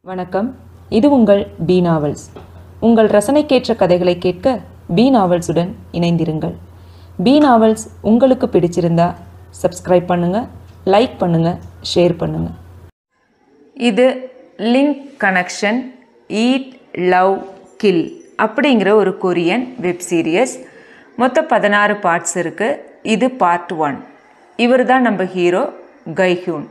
வணக்கம் இது உங்கள் பி நாவல்ஸ் உங்கள் ரசனைக்கேற்ற கதைகளை கேட்க பி நாவல்ஸுடன் இணைந்திருங்கள் பி நாவல்ஸ் உங்களுக்கு பிடிச்சிருந்தா சப்ஸ்கிரைப் பண்ணுங்க லைக் பண்ணுங்க ஷேர் பண்ணுங்க இது link connection eat love kill அப்படிங்கிற ஒரு கொரியன் வெப் சீரியஸ் மொத்தம் பதினாறு பார்ட்ஸ் இருக்குது இது பார்ட் ஒன் இவர் தான் நம்ம ஹீரோ கைஹூன்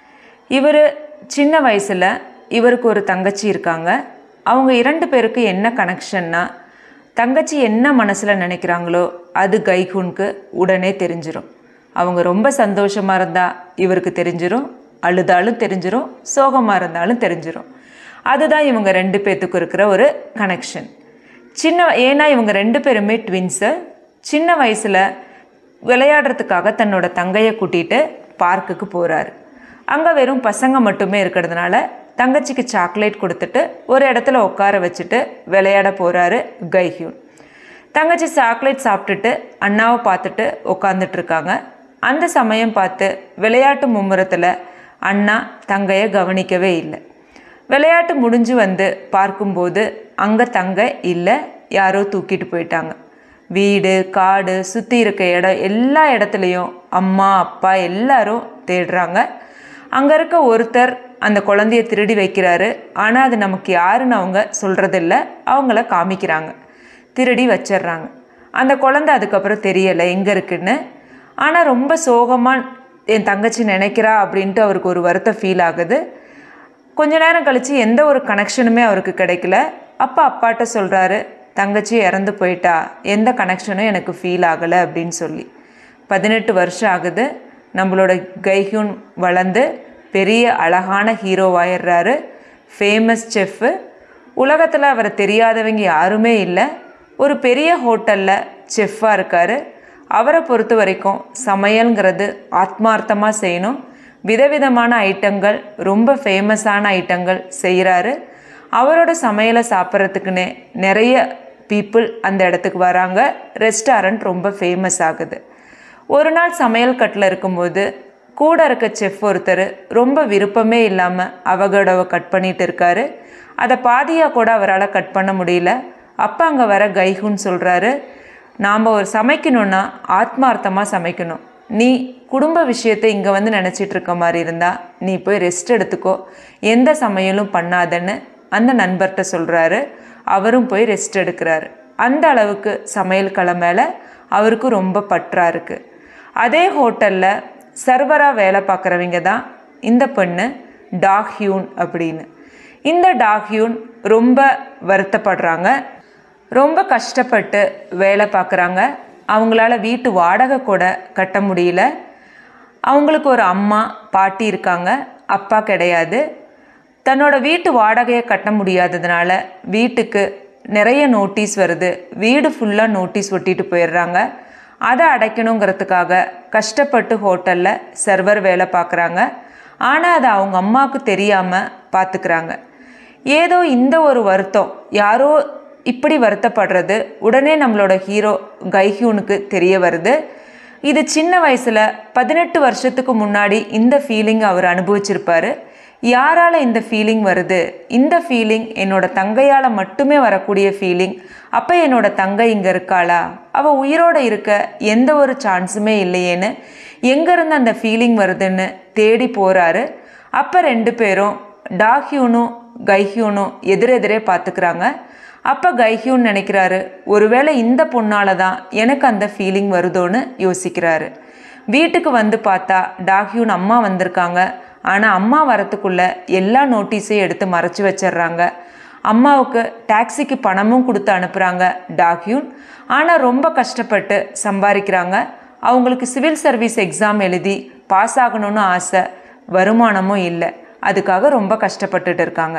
இவர் சின்ன வயசில் இவருக்கு ஒரு தங்கச்சி இருக்காங்க அவங்க இரண்டு பேருக்கு என்ன கனெக்ஷன்னா தங்கச்சி என்ன மனசில் நினைக்கிறாங்களோ அது கைஹூனுக்கு உடனே தெரிஞ்சிடும் அவங்க ரொம்ப சந்தோஷமாக இருந்தால் இவருக்கு தெரிஞ்சிடும் அழுதாலும் தெரிஞ்சிடும் சோகமாக இருந்தாலும் தெரிஞ்சிடும் அதுதான் இவங்க ரெண்டு பேர்த்துக்கு இருக்கிற ஒரு கனெக்ஷன் சின்ன ஏன்னா இவங்க ரெண்டு பேருமே ட்வின்ஸு சின்ன வயசில் விளையாடுறதுக்காக தன்னோட தங்கையை கூட்டிகிட்டு பார்க்குக்கு போகிறாரு அங்கே வெறும் பசங்க மட்டுமே இருக்கிறதுனால தங்கச்சிக்கு சாக்லேட் கொடுத்துட்டு ஒரு இடத்துல உட்கார வச்சுட்டு விளையாட போகிறாரு கைஹியூன் தங்கச்சி சாக்லேட் சாப்பிட்டுட்டு அண்ணாவை பார்த்துட்டு உட்காந்துட்டு இருக்காங்க அந்த சமயம் பார்த்து விளையாட்டு மும்முரத்தில் அண்ணா தங்கையை கவனிக்கவே இல்லை விளையாட்டு முடிஞ்சு வந்து பார்க்கும்போது அங்கே தங்க இல்லை யாரோ தூக்கிட்டு போயிட்டாங்க வீடு காடு சுற்றி இருக்க இடம் எல்லா இடத்துலையும் அம்மா அப்பா எல்லாரும் தேடுறாங்க அங்கே இருக்க ஒருத்தர் அந்த குழந்தைய திருடி வைக்கிறாரு ஆனால் அது நமக்கு யாருன்னு அவங்க சொல்கிறதில்ல அவங்கள காமிக்கிறாங்க திருடி வச்சிடுறாங்க அந்த குழந்தை அதுக்கப்புறம் தெரியலை எங்கே இருக்குன்னு ஆனால் ரொம்ப சோகமாக என் தங்கச்சி நினைக்கிறா அப்படின்ட்டு அவருக்கு ஒரு வருத்தம் ஃபீல் ஆகுது கொஞ்ச நேரம் கழித்து எந்த ஒரு கனெக்ஷனுமே அவருக்கு கிடைக்கல அப்பா அப்பாட்ட சொல்கிறாரு தங்கச்சி இறந்து போயிட்டா எந்த கனெக்ஷனும் எனக்கு ஃபீல் ஆகலை அப்படின்னு சொல்லி பதினெட்டு வருஷம் ஆகுது நம்மளோட கைஹூன் வளர்ந்து பெரிய அழகான ஹீரோவாயிடுறாரு ஃபேமஸ் செஃப்பு உலகத்தில் அவரை தெரியாதவங்க யாருமே இல்லை ஒரு பெரிய ஹோட்டலில் செஃப்பாக இருக்கார் அவரை பொறுத்த வரைக்கும் சமையல்ங்கிறது ஆத்மார்த்தமாக செய்யணும் விதவிதமான ஐட்டங்கள் ரொம்ப ஃபேமஸான ஐட்டங்கள் செய்கிறாரு அவரோட சமையலை சாப்பிட்றதுக்குன்னே நிறைய பீப்புள் அந்த இடத்துக்கு வராங்க ரெஸ்டாரண்ட் ரொம்ப ஃபேமஸ் ஆகுது ஒரு நாள் சமையல் கட்டில் இருக்கும்போது கூட இருக்க செஃப் ஒருத்தர் ரொம்ப விருப்பமே இல்லாமல் அவகடவை கட் பண்ணிட்டு இருக்காரு அதை பாதியாக கூட அவரால் கட் பண்ண முடியல அப்போ அங்கே வர கைஹுன்னு சொல்கிறாரு நாம் ஒரு சமைக்கணுன்னா ஆத்மார்த்தமாக சமைக்கணும் நீ குடும்ப விஷயத்தை இங்கே வந்து நினச்சிட்டு இருக்க மாதிரி இருந்தால் நீ போய் ரெஸ்ட் எடுத்துக்கோ எந்த சமையலும் பண்ணாதன்னு அந்த நண்பர்கிட்ட சொல்கிறாரு அவரும் போய் ரெஸ்ட் எடுக்கிறாரு அந்த அளவுக்கு சமையல் கலை மேலே அவருக்கு ரொம்ப பற்றா இருக்குது அதே ஹோட்டலில் சர்வராக வேலை பார்க்குறவங்க தான் இந்த பெண்ணு டாக்யூன் அப்படின்னு இந்த டாக்யூன் ரொம்ப வருத்தப்படுறாங்க ரொம்ப கஷ்டப்பட்டு வேலை பார்க்குறாங்க அவங்களால வீட்டு வாடகை கூட கட்ட முடியல அவங்களுக்கு ஒரு அம்மா பாட்டி இருக்காங்க அப்பா கிடையாது தன்னோட வீட்டு வாடகையை கட்ட முடியாததுனால வீட்டுக்கு நிறைய நோட்டீஸ் வருது வீடு ஃபுல்லாக நோட்டீஸ் ஒட்டிட்டு போயிடுறாங்க அதை அடைக்கணுங்கிறதுக்காக கஷ்டப்பட்டு ஹோட்டலில் சர்வர் வேலை பார்க்குறாங்க ஆனால் அது அவங்க அம்மாவுக்கு தெரியாமல் பார்த்துக்கிறாங்க ஏதோ இந்த ஒரு வருத்தம் யாரோ இப்படி வருத்தப்படுறது உடனே நம்மளோட ஹீரோ கைஹியூனுக்கு தெரிய வருது இது சின்ன வயசில் பதினெட்டு வருஷத்துக்கு முன்னாடி இந்த ஃபீலிங் அவர் அனுபவிச்சிருப்பாரு யாரால் இந்த ஃபீலிங் வருது இந்த ஃபீலிங் என்னோட தங்கையால் மட்டுமே வரக்கூடிய ஃபீலிங் அப்போ என்னோட தங்கை இங்கே இருக்காளா அவள் உயிரோடு இருக்க எந்த ஒரு சான்ஸுமே இல்லையேன்னு எங்கேருந்து அந்த ஃபீலிங் வருதுன்னு தேடி போகிறாரு அப்போ ரெண்டு பேரும் டாஹியூனும் கைஹியூனும் எதிரெதிரே பார்த்துக்கிறாங்க அப்போ கைஹியூன் நினைக்கிறாரு ஒருவேளை இந்த பொண்ணால தான் எனக்கு அந்த ஃபீலிங் வருதோன்னு யோசிக்கிறாரு வீட்டுக்கு வந்து பார்த்தா டாஹியூன் அம்மா வந்திருக்காங்க ஆனால் அம்மா வரத்துக்குள்ளே எல்லா நோட்டீஸையும் எடுத்து மறைச்சி வச்சிடுறாங்க அம்மாவுக்கு டாக்ஸிக்கு பணமும் கொடுத்து அனுப்புகிறாங்க டாக்யூன் ஆனால் ரொம்ப கஷ்டப்பட்டு சம்பாதிக்கிறாங்க அவங்களுக்கு சிவில் சர்வீஸ் எக்ஸாம் எழுதி பாஸ் ஆகணும்னு ஆசை வருமானமும் இல்லை அதுக்காக ரொம்ப கஷ்டப்பட்டுட்டு இருக்காங்க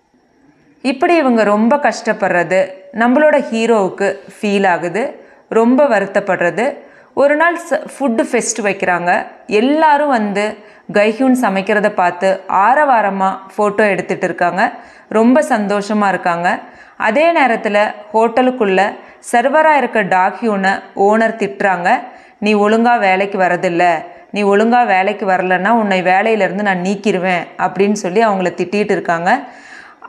இப்படி இவங்க ரொம்ப கஷ்டப்படுறது நம்மளோட ஹீரோவுக்கு ஃபீல் ஆகுது ரொம்ப வருத்தப்படுறது ஒரு நாள் ஃபுட்டு ஃபெஸ்ட் வைக்கிறாங்க எல்லாரும் வந்து கைஹூன் சமைக்கிறத பார்த்து ஆரவாரமாக ஃபோட்டோ எடுத்துகிட்டு இருக்காங்க ரொம்ப சந்தோஷமாக இருக்காங்க அதே நேரத்தில் ஹோட்டலுக்குள்ளே சர்வராக இருக்க டாக்யூனை ஓனர் திட்டுறாங்க நீ ஒழுங்காக வேலைக்கு வரதில்ல நீ ஒழுங்காக வேலைக்கு வரலன்னா உன்னை வேலையிலேருந்து நான் நீக்கிடுவேன் அப்படின்னு சொல்லி அவங்கள திட்டிகிட்டு இருக்காங்க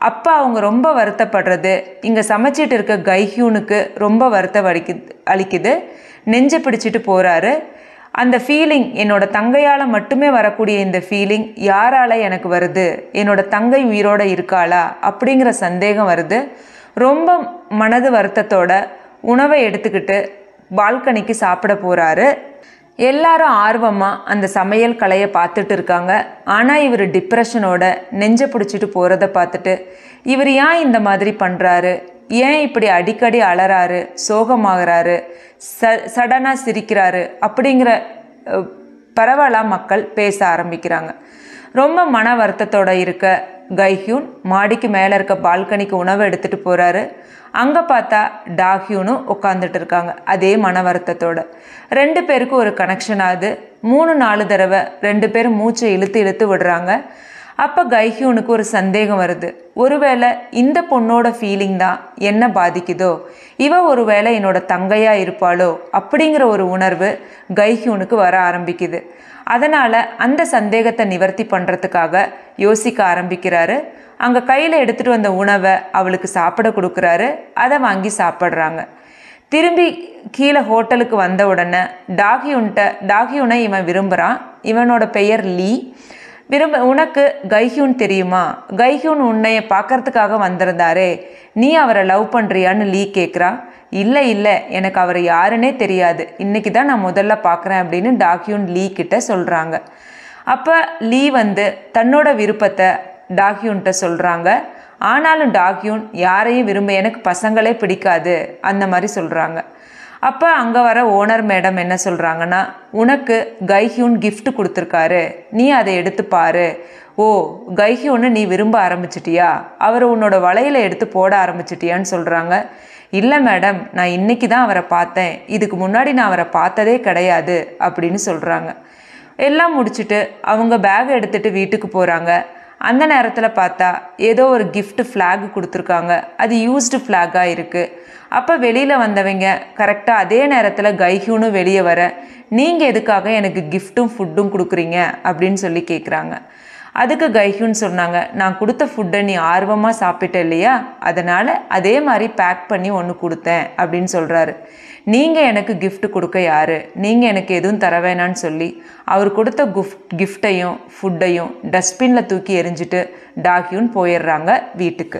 அப்போ அவங்க ரொம்ப வருத்தப்படுறது இங்கே சமைச்சிட்டு இருக்க கைஹியூனுக்கு ரொம்ப வருத்தம் அளிக்கு அளிக்குது நெஞ்சை பிடிச்சிட்டு போகிறாரு அந்த ஃபீலிங் என்னோட தங்கையால் மட்டுமே வரக்கூடிய இந்த ஃபீலிங் யாரால எனக்கு வருது என்னோட தங்கை உயிரோட இருக்காளா அப்படிங்கிற சந்தேகம் வருது ரொம்ப மனது வருத்தத்தோட உணவை எடுத்துக்கிட்டு பால்கனிக்கு சாப்பிட போகிறாரு எல்லாரும் ஆர்வமாக அந்த சமையல் கலையை பார்த்துட்டு இருக்காங்க ஆனால் இவர் டிப்ரெஷனோட நெஞ்சை பிடிச்சிட்டு போகிறத பார்த்துட்டு இவர் ஏன் இந்த மாதிரி பண்ணுறாரு ஏன் இப்படி அடிக்கடி அலறாரு சோகமாகறாரு ச சடனாக சிரிக்கிறாரு அப்படிங்கிற அஹ், பரவலாக மக்கள் பேச ஆரம்பிக்கிறாங்க ரொம்ப மன வருத்தத்தோட இருக்க கைஹ்யூன் மாடிக்கு மேலே இருக்க பால்கனிக்கு உணவு எடுத்துகிட்டு போகிறாரு அங்கே பார்த்தா டாஹ்யூனும் உட்காந்துட்டு இருக்காங்க அதே மன வருத்தத்தோட ரெண்டு பேருக்கும் ஒரு கனெக்ஷன் ஆகுது மூணு நாலு தடவை ரெண்டு பேரும் மூச்சை இழுத்து இழுத்து விடுறாங்க அப்போ கைஹ்யூனுக்கு ஒரு சந்தேகம் வருது ஒருவேளை இந்த பொண்ணோட ஃபீலிங் தான் என்ன பாதிக்குதோ இவ ஒருவேளை என்னோட தங்கையா இருப்பாளோ அப்படிங்கிற ஒரு உணர்வு கைஹ்யூனுக்கு வர ஆரம்பிக்குது அதனால் அந்த சந்தேகத்தை நிவர்த்தி பண்ணுறதுக்காக யோசிக்க ஆரம்பிக்கிறாரு அங்கே கையில் எடுத்துகிட்டு வந்த உணவை அவளுக்கு சாப்பிட கொடுக்குறாரு அதை வாங்கி சாப்பிட்றாங்க திரும்பி கீழே ஹோட்டலுக்கு வந்த உடனே டாகியுன்ட்ட டாகியுனை இவன் விரும்புகிறான் இவனோட பெயர் லீ விரும்ப உனக்கு கைஹ்யூன் தெரியுமா கைஹ்யூன் உன்னைய பார்க்கறதுக்காக வந்திருந்தாரே நீ அவரை லவ் பண்ணுறியான்னு லீ கேட்குறான் இல்லை இல்லை எனக்கு அவர் யாருன்னே தெரியாது இன்னைக்கு தான் நான் முதல்ல பார்க்குறேன் அப்படின்னு டாக்யூன் லீ கிட்ட சொல்கிறாங்க அப்போ லீ வந்து தன்னோட விருப்பத்தை டாக்யூன்ட்ட சொல்கிறாங்க ஆனாலும் டாக்யூன் யாரையும் விரும்ப எனக்கு பசங்களே பிடிக்காது அந்த மாதிரி சொல்கிறாங்க அப்போ அங்கே வர ஓனர் மேடம் என்ன சொல்கிறாங்கன்னா உனக்கு கைஹ்யூன் gift கொடுத்துருக்காரு நீ அதை எடுத்து பாரு ஓ கைஹ்யூன்னு நீ விரும்ப ஆரம்பிச்சிட்டியா அவரை உன்னோட வலையில் எடுத்து போட ஆரம்பிச்சிட்டியான்னு சொல்கிறாங்க இல்லை மேடம் நான் இன்னைக்கு தான் அவரை பார்த்தேன் இதுக்கு முன்னாடி நான் அவரை பார்த்ததே கிடையாது அப்படின்னு சொல்கிறாங்க எல்லாம் முடிச்சுட்டு அவங்க பேக் எடுத்துட்டு வீட்டுக்கு போகிறாங்க அந்த நேரத்தில் பார்த்தா ஏதோ ஒரு gift ஃப்ளாக் கொடுத்துருக்காங்க அது யூஸ்டு ஃப்ளாகாக இருக்குது அப்போ வெளியில் வந்தவங்க கரெக்டாக அதே நேரத்தில் கைஹூனும் வெளியே வர நீங்கள் எதுக்காக எனக்கு கிஃப்ட்டும் ஃபுட்டும் கொடுக்குறீங்க அப்படின்னு சொல்லி கேட்குறாங்க அதுக்கு கைஹூன் சொன்னாங்க நான் கொடுத்த ஃபுட்டை நீ ஆர்வமாக சாப்பிட்ட இல்லையா அதனால் அதே மாதிரி பேக் பண்ணி ஒன்று கொடுத்தேன் அப்படின்னு சொல்கிறாரு நீங்கள் எனக்கு gift கொடுக்க யார் நீங்கள் எனக்கு எதுவும் தர வேணான்னு சொல்லி அவர் கொடுத்த குஃப்ட் கிஃப்டையும் ஃபுட்டையும் டஸ்ட்பினில் தூக்கி எரிஞ்சிட்டு டாக்யூன் போயிடுறாங்க வீட்டுக்கு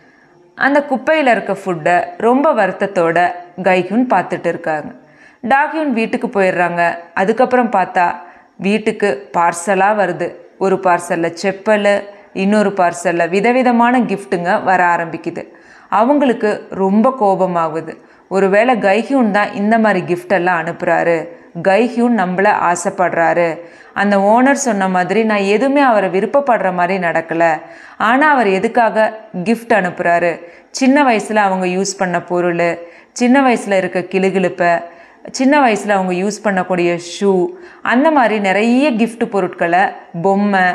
அந்த குப்பையில் இருக்க ஃபுட்டை ரொம்ப வருத்தத்தோட கைகுன் பார்த்துட்டு இருக்காங்க டாக்யூன் வீட்டுக்கு போயிடுறாங்க அதுக்கப்புறம் பார்த்தா வீட்டுக்கு பார்சலாக வருது ஒரு பார்சலில் செப்பல் இன்னொரு பார்சலில் விதவிதமான கிஃப்ட்டுங்க வர ஆரம்பிக்குது அவங்களுக்கு ரொம்ப கோபமாகுது ஒருவேளை கைஹ்யூன் தான் இந்த மாதிரி gift எல்லாம் அனுப்புகிறாரு கைஹ்யூன் நம்மள ஆசைப்படுறாரு அந்த ஓனர் சொன்ன மாதிரி நான் எதுவுமே அவரை விருப்பப்படுற மாதிரி நடக்கலை ஆனால் அவர் எதுக்காக gift அனுப்புகிறாரு சின்ன வயசில் அவங்க யூஸ் பண்ண பொருள் சின்ன வயசில் இருக்க கிளுகிழுப்பை சின்ன வயசில் அவங்க யூஸ் பண்ணக்கூடிய ஷூ அந்த மாதிரி நிறைய gift பொருட்களை பொம்மை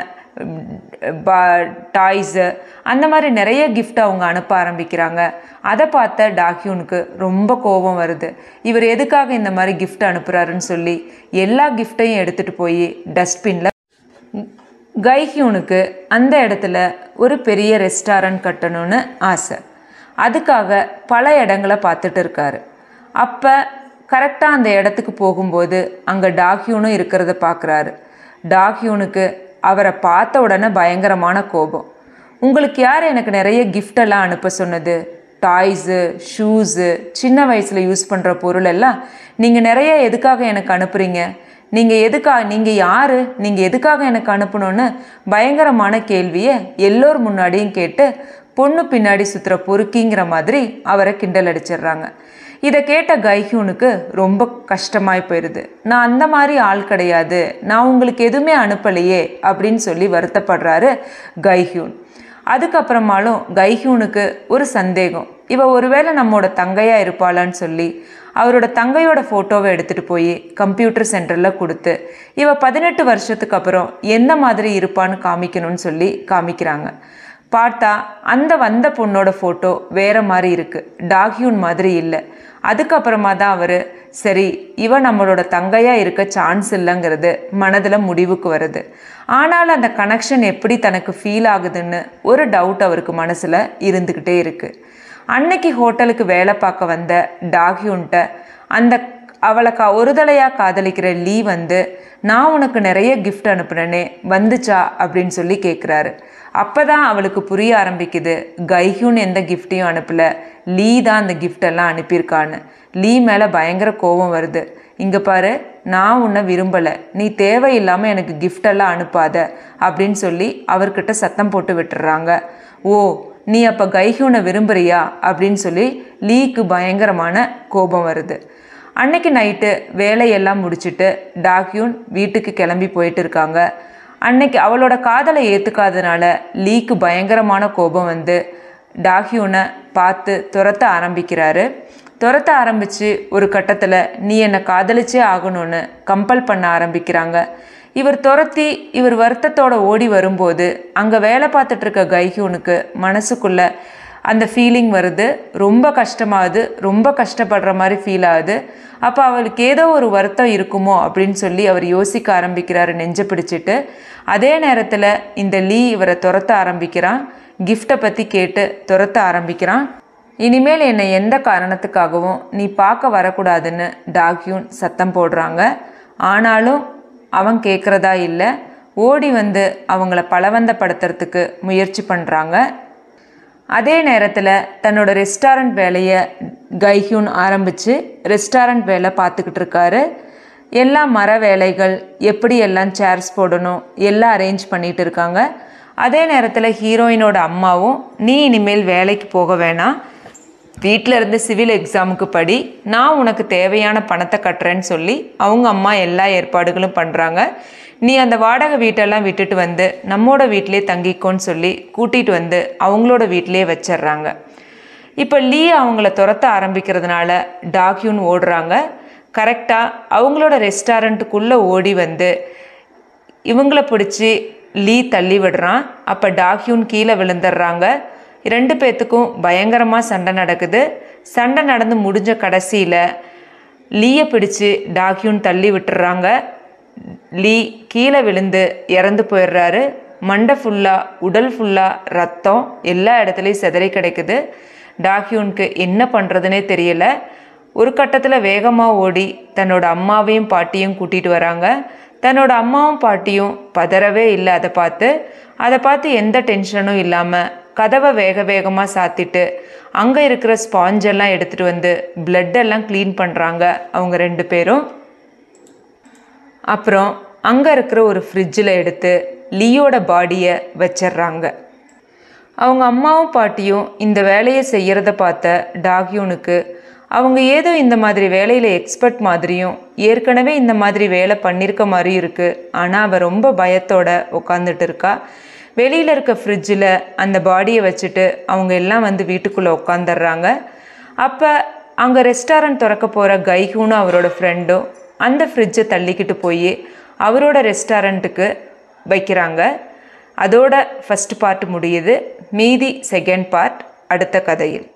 பா டாய்ஸு அந்த மாதிரி நிறைய gift அவங்க அனுப்ப ஆரம்பிக்கிறாங்க அதை பார்த்த டாக்யூனுக்கு ரொம்ப கோபம் வருது இவர் எதுக்காக இந்த மாதிரி gift அனுப்புகிறாருன்னு சொல்லி எல்லா கிஃப்டையும் எடுத்துகிட்டு போய் டஸ்ட்பினில் கைஹ்யூனுக்கு அந்த இடத்துல ஒரு பெரிய ரெஸ்டாரண்ட் கட்டணும்னு ஆசை அதுக்காக பல இடங்களை பார்த்துட்டு இருக்காரு அப்போ கரெக்டாக அந்த இடத்துக்கு போகும்போது அங்கே டாக்யூனும் இருக்கிறத பார்க்குறாரு டாக்யூனுக்கு அவரை பார்த்த உடனே பயங்கரமான கோபம் உங்களுக்கு யார் எனக்கு நிறைய gift எல்லாம் அனுப்ப சொன்னது டாய்ஸு ஷூஸு சின்ன வயசில் யூஸ் பண்ணுற பொருள் எல்லாம் நீங்கள் நிறைய எதுக்காக எனக்கு அனுப்புகிறீங்க நீங்கள் எதுக்காக நீங்கள் யார் நீங்கள் எதுக்காக எனக்கு அனுப்பணும்னு பயங்கரமான கேள்வியை எல்லோர் முன்னாடியும் கேட்டு பொண்ணு பின்னாடி சுற்றுற பொறுக்கிங்கிற மாதிரி அவரை கிண்டல் அடிச்சிடுறாங்க இதை கேட்ட கைஹூனுக்கு ரொம்ப கஷ்டமாய் போயிடுது நான் அந்த மாதிரி ஆள் கிடையாது நான் உங்களுக்கு எதுவுமே அனுப்பலையே அப்படின்னு சொல்லி வருத்தப்படுறாரு கைஹூன் அதுக்கப்புறமாலும் கைஹூனுக்கு ஒரு சந்தேகம் இவ ஒருவேளை நம்மோட தங்கையா இருப்பாளான்னு சொல்லி அவரோட தங்கையோட ஃபோட்டோவை எடுத்துகிட்டு போய் கம்ப்யூட்டர் சென்டரில் கொடுத்து இவ பதினெட்டு வருஷத்துக்கு அப்புறம் எந்த மாதிரி இருப்பான்னு காமிக்கணும்னு சொல்லி காமிக்கிறாங்க பார்த்தா அந்த வந்த பொண்ணோட ஃபோட்டோ வேற மாதிரி இருக்கு டாக்யூன் மாதிரி இல்லை அதுக்கப்புறமா தான் அவர் சரி இவ நம்மளோட தங்கையா இருக்க சான்ஸ் இல்லைங்கிறது மனதில் முடிவுக்கு வருது ஆனாலும் அந்த கனெக்ஷன் எப்படி தனக்கு ஃபீல் ஆகுதுன்னு ஒரு டவுட் அவருக்கு மனசில் இருந்துக்கிட்டே இருக்கு அன்னைக்கு ஹோட்டலுக்கு வேலை பார்க்க வந்த டாக்யூன்ட்ட அந்த அவளை கா ஒருதலையாக காதலிக்கிற லீ வந்து நான் உனக்கு நிறைய கிஃப்ட் அனுப்புனேனே வந்துச்சா அப்படின்னு சொல்லி கேட்குறாரு அப்போ தான் அவளுக்கு புரிய ஆரம்பிக்குது கைஹூன் எந்த கிஃப்டையும் அனுப்பல லீ தான் அந்த gift எல்லாம் அனுப்பியிருக்கான்னு லீ மேலே பயங்கர கோபம் வருது இங்கே பாரு நான் உன்னை விரும்பலை நீ தேவையில்லாமல் எனக்கு gift எல்லாம் அனுப்பாத அப்படின்னு சொல்லி அவர்கிட்ட சத்தம் போட்டு விட்டுறாங்க ஓ நீ அப்போ கைஹூனை விரும்புறியா அப்படின்னு சொல்லி லீக்கு பயங்கரமான கோபம் வருது அன்னைக்கு நைட்டு வேலையெல்லாம் முடிச்சுட்டு டாக்யூன் வீட்டுக்கு கிளம்பி போயிட்டு இருக்காங்க அன்னைக்கு அவளோட காதலை ஏற்றுக்காதனால லீக்கு பயங்கரமான கோபம் வந்து டாக்யூனை பார்த்து துரத்த ஆரம்பிக்கிறாரு துரத்த ஆரம்பித்து ஒரு கட்டத்தில் நீ என்னை காதலிச்சே ஆகணும்னு கம்பல் பண்ண ஆரம்பிக்கிறாங்க இவர் துரத்தி இவர் வருத்தத்தோட ஓடி வரும்போது அங்கே வேலை பார்த்துட்டு இருக்க கைஹூனுக்கு மனசுக்குள்ள அந்த ஃபீலிங் வருது ரொம்ப கஷ்டமாகுது ரொம்ப கஷ்டப்படுற மாதிரி ஃபீல் ஆகுது அப்போ அவளுக்கு ஏதோ ஒரு வருத்தம் இருக்குமோ அப்படின்னு சொல்லி அவர் யோசிக்க ஆரம்பிக்கிறாரு நெஞ்ச பிடிச்சிட்டு அதே நேரத்தில் இந்த லீ இவரை துரத்த ஆரம்பிக்கிறான் கிஃப்டை பற்றி கேட்டு துரத்த ஆரம்பிக்கிறான் இனிமேல் என்னை எந்த காரணத்துக்காகவும் நீ பார்க்க வரக்கூடாதுன்னு டாக்யூன் சத்தம் போடுறாங்க ஆனாலும் அவன் கேட்குறதா இல்லை ஓடி வந்து அவங்கள பலவந்தப்படுத்துறதுக்கு முயற்சி பண்ணுறாங்க அதே நேரத்தில் தன்னோட ரெஸ்டாரண்ட் வேலையை கைஹ்யூன் ஆரம்பித்து ரெஸ்டாரண்ட் வேலை பார்த்துக்கிட்டு இருக்காரு எல்லா மர வேலைகள் எப்படி எல்லாம் சேர்ஸ் போடணும் எல்லாம் அரேஞ்ச் பண்ணிட்டு இருக்காங்க அதே நேரத்தில் ஹீரோயினோட அம்மாவும் நீ இனிமேல் வேலைக்கு போக வேணாம் வீட்டில் இருந்து சிவில் எக்ஸாமுக்கு படி நான் உனக்கு தேவையான பணத்தை கட்டுறேன்னு சொல்லி அவங்க அம்மா எல்லா ஏற்பாடுகளும் பண்ணுறாங்க நீ அந்த வாடகை வீட்டெல்லாம் விட்டுட்டு வந்து நம்மோட வீட்டிலே தங்கிக்கோன்னு சொல்லி கூட்டிகிட்டு வந்து அவங்களோட வீட்டிலே வச்சிடுறாங்க இப்போ லீ அவங்கள துரத்த ஆரம்பிக்கிறதுனால டாக்யூன் ஓடுறாங்க கரெக்டாக அவங்களோட ரெஸ்டாரண்ட்டுக்குள்ளே ஓடி வந்து இவங்கள பிடிச்சி லீ தள்ளி விடுறான் அப்போ டாக்யூன் கீழே விழுந்துடுறாங்க ரெண்டு பேர்த்துக்கும் பயங்கரமாக சண்டை நடக்குது சண்டை நடந்து முடிஞ்ச கடைசியில் லீயை பிடிச்சு டாக்யூன் தள்ளி விட்டுறாங்க லீ கீழே விழுந்து இறந்து போயிடுறாரு மண்டை ஃபுல்லாக உடல் ஃபுல்லாக ரத்தம் எல்லா இடத்துலையும் சிதறி கிடைக்குது டாக்யூனுக்கு என்ன பண்ணுறதுனே தெரியல ஒரு கட்டத்தில் வேகமாக ஓடி தன்னோட அம்மாவையும் பாட்டியும் கூட்டிகிட்டு வராங்க தன்னோட அம்மாவும் பாட்டியும் பதறவே இல்லை அதை பார்த்து அதை பார்த்து எந்த டென்ஷனும் இல்லாமல் கதவை வேக வேகமாக சாத்திட்டு அங்கே இருக்கிற ஸ்பாஞ்ச் எல்லாம் எடுத்துகிட்டு வந்து blood எல்லாம் க்ளீன் பண்ணுறாங்க அவங்க ரெண்டு பேரும் அப்புறம் அங்கே இருக்கிற ஒரு ஃப்ரிட்ஜில் எடுத்து லியோட பாடியை வச்சிடுறாங்க அவங்க அம்மாவும் பாட்டியும் இந்த வேலையை செய்கிறத பார்த்த டாக்யூனுக்கு அவங்க ஏதோ இந்த மாதிரி வேலையில் எக்ஸ்பர்ட் மாதிரியும் ஏற்கனவே இந்த மாதிரி வேலை பண்ணியிருக்க மாதிரியும் இருக்குது ஆனால் அவள் ரொம்ப பயத்தோட உட்காந்துட்டு இருக்கா வெளியில் இருக்க ஃப்ரிட்ஜில் அந்த பாடியை வச்சுட்டு அவங்க எல்லாம் வந்து வீட்டுக்குள்ளே உட்காந்துடுறாங்க அப்போ அங்கே ரெஸ்டாரண்ட் திறக்க போகிற கைஹூனும் அவரோட ஃப்ரெண்டும் அந்த ஃப்ரிட்ஜை தள்ளிக்கிட்டு போய் அவரோட ரெஸ்டாரண்ட்டுக்கு வைக்கிறாங்க அதோட ஃபஸ்ட் பார்ட் முடியுது மீதி செகண்ட் பார்ட் அடுத்த கதையில்